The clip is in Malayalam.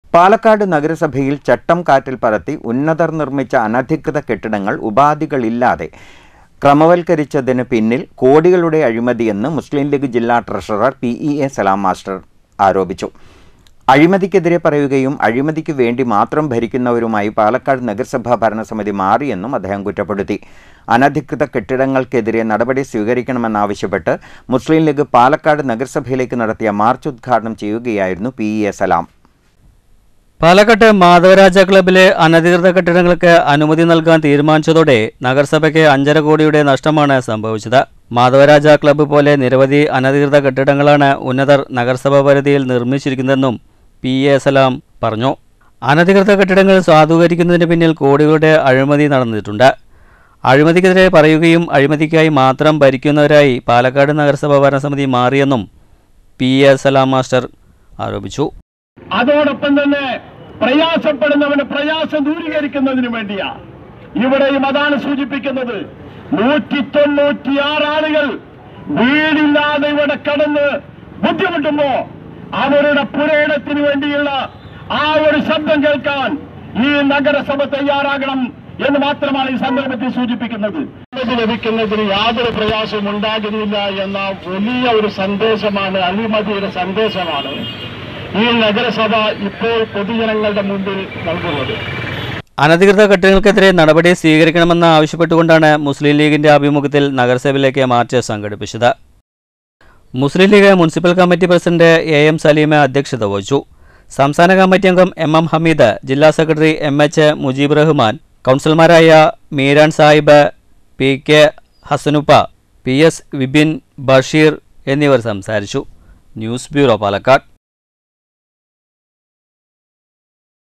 പാലക്കാട് നഗരസഭയിൽ ചട്ടം കാറ്റിൽ പറത്തി ഉന്നതർ നിർമ്മിച്ച അനധികൃത കെട്ടിടങ്ങൾ ഉപാധികളില്ലാതെ ക്രമവൽക്കരിച്ചതിന് പിന്നിൽ കോടികളുടെ അഴിമതിയെന്ന് മുസ്ലിം ലീഗ് ജില്ലാ treasurer P E A Salam master ആരോപിച്ചു അഴിമതിക്കെതിരെ പറയുകയും അഴിമതിക്ക് വേണ്ടി മാത്രം ഭരിക്കുന്നവരുമായി പാലക്കാട് നഗരസഭാ ഭരണസമിതി മാറിയെന്നും അദ്ദേഹം കുറ്റപ്പെടുത്തി അനധികൃത കെട്ടിടങ്ങൾക്കെതിരെ നടപടി സ്വീകരിക്കണമെന്നാവശ്യപ്പെട്ട് മുസ്ലിം ലീഗ് പാലക്കാട് നഗരസഭയിലേക്ക് നടത്തിയ മാർച്ച് ഉദ്ഘാടനം ചെയ്യുകയായിരുന്നു പി ഇ എ സലാം പാലക്കാട്ട് മാധവരാജ ക്ലബിലെ അനധികൃത കെട്ടിടങ്ങൾക്ക് അനുമതി നൽകാൻ തീരുമാനിച്ചതോടെ നഗരസഭയ്ക്ക് അഞ്ചര കോടിയുടെ നഷ്ടമാണ് സംഭവിച്ചത് മാധവരാജ ക്ലബ്ബ് പോലെ നിരവധി അനധികൃത കെട്ടിടങ്ങളാണ് ഉന്നതർ നഗരസഭാ പരിധിയിൽ നിർമ്മിച്ചിരിക്കുന്നതെന്നും പി എ സലാം പറഞ്ഞു അനധികൃത കെട്ടിടങ്ങൾ സാധൂകരിക്കുന്നതിന് പിന്നിൽ കോടികളുടെ അഴിമതി നടന്നിട്ടുണ്ട് അഴിമതിക്കെതിരെ പറയുകയും അഴിമതിക്കായി മാത്രം ഭരിക്കുന്നവരായി പാലക്കാട് നഗരസഭ ഭരണസമിതി മാറിയെന്നും പി എ സലാം മാസ്റ്റർ ആരോപിച്ചു അതോടൊപ്പം തന്നെ പ്രയാസപ്പെടുന്നവന് പ്രയാസം ദൂരീകരിക്കുന്നതിന് വേണ്ടിയാ ഇവിടെയും അതാണ് സൂചിപ്പിക്കുന്നത് നൂറ്റി തൊണ്ണൂറ്റിയാറ് ആളുകൾ വീടില്ലാതെ ഇവിടെ കടന്ന് ബുദ്ധിമുട്ടുമ്പോ അവരുടെ പുരയിടത്തിന് വേണ്ടിയുള്ള ആ ഒരു ശബ്ദം കേൾക്കാൻ ഈ നഗരസഭ തയ്യാറാകണം എന്ന് മാത്രമാണ് ഈ സന്ദർഭത്തിൽ സൂചിപ്പിക്കുന്നത് ഇത് ലഭിക്കുന്നതിന് യാതൊരു പ്രയാസവും ഉണ്ടാകുന്നില്ല എന്ന വലിയ ഒരു സന്ദേശമാണ് അഴിമതിയുടെ സന്ദേശമാണ് ഈ നഗരസഭ ഇപ്പോൾ പൊതുജനങ്ങളുടെ മുമ്പിൽ നൽകുന്നത് അനധികൃത കെട്ടിടങ്ങൾക്കെതിരെ നടപടി സ്വീകരിക്കണമെന്ന് ആവശ്യപ്പെട്ടുകൊണ്ടാണ് മുസ്ലിം ലീഗിന്റെ ആഭിമുഖ്യത്തിൽ നഗരസഭയിലേക്ക് മാർച്ച് സംഘടിപ്പിച്ചത് Muslim League municipal committee president A M Salima അധ്യക്ഷത വഹിച്ചു സംസ്ഥാന കമ്മിറ്റി അംഗം എം എം ഹമീദ് ജില്ലാ secretary M H Mujeeb Rahman കൗൺസിലർമാരായ Meeran Sahib P K Hasanuppa P S Vipin Basheer എന്നിവർ സംസാരിച്ചു ന്യൂസ് ബ്യൂറോ പാലക്കാട്